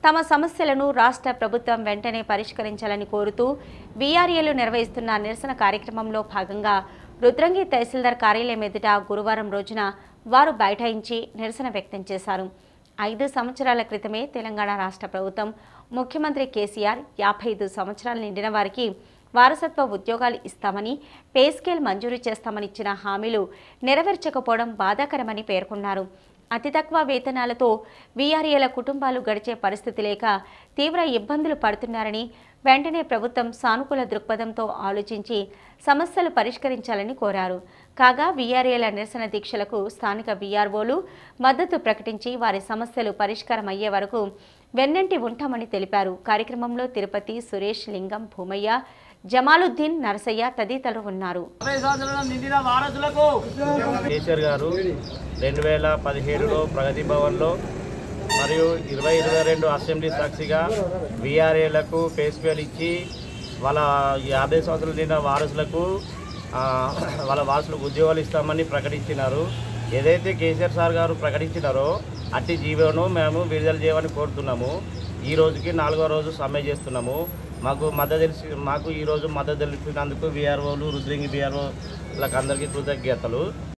తమ సమస్యలను రాష్ట్ర ప్రభుత్వం వెంటనే పరిష్కరించాలని కోరుతూ వీఆర్ఏలు నిర్వహిస్తున్న నిరసన కార్యక్రమంలో భాగంగా రుద్రంగి తహసీల్దార్ కార్యాలయం ఎదుట గురువారం రోజున వారు బైఠాయించి నిరసన వ్యక్తం చేశారు ఐదు సంవత్సరాల క్రితమే తెలంగాణ రాష్ట్ర ప్రభుత్వం ముఖ్యమంత్రి కేసీఆర్ యాభై ఐదు సంవత్సరాలు నిండిన వారికి వారసత్వ ఉద్యోగాలు ఇస్తామని పే స్కేల్ మంజూరు చేస్తామని ఇచ్చిన హామీలు నెరవేర్చకపోవడం బాధాకరమని పేర్కొన్నారు అతి తక్కువ వేతనాలతో వీఆర్ఏల కుటుంబాలు గడిచే పరిస్థితి లేక తీవ్ర ఇబ్బందులు పడుతున్నారని వెంటనే ప్రభుత్వం సానుకూల దృక్పథంతో ఆలోచించి సమస్యలు పరిష్కరించాలని కోరారు కాగా వీఆర్ఏల నిరసన దీక్షలకు స్థానిక వీఆర్ఓలు మద్దతు ప్రకటించి వారి సమస్యలు పరిష్కారం అయ్యే వరకు వెన్నంటి ఉంటామని తెలిపారు కార్యక్రమంలో తిరుపతి సురేష్ లింగం భూమయ్య జమాలుద్దీన్ నరసయ్య తదితరులు ఉన్నారు యాభై సంవత్సరాల నిండిన వారసులకు కేసీఆర్ గారు రెండు వేల పదిహేడులో ప్రగతి భవన్లో మరియు ఇరవై ఇరవై రెండు అసెంబ్లీ సాక్షిగా విఆర్ఏలకు పే స్కేల్ ఇచ్చి వాళ్ళ యాభై సంవత్సరాలు నిండిన వారసులకు ఆ, వాళ్ళ వారసులకు ఉద్యోగాలు ఇస్తామని ప్రకటించినారు ఏదైతే కేసీఆర్ సార్ గారు ప్రకటించినారో అట్టి జీవోను మేము విడుదల చేయమని కోరుతున్నాము ఈ రోజుకి నాలుగో రోజు సమ్మె చేస్తున్నాము మాకు మద్దతు తెలిసి మాకు ఈ రోజు మద్దతు తెలిపినందుకు విఆర్ఓలు రుద్రింగి విఆర్ఓలకు అందరికీ కృతజ్ఞతలు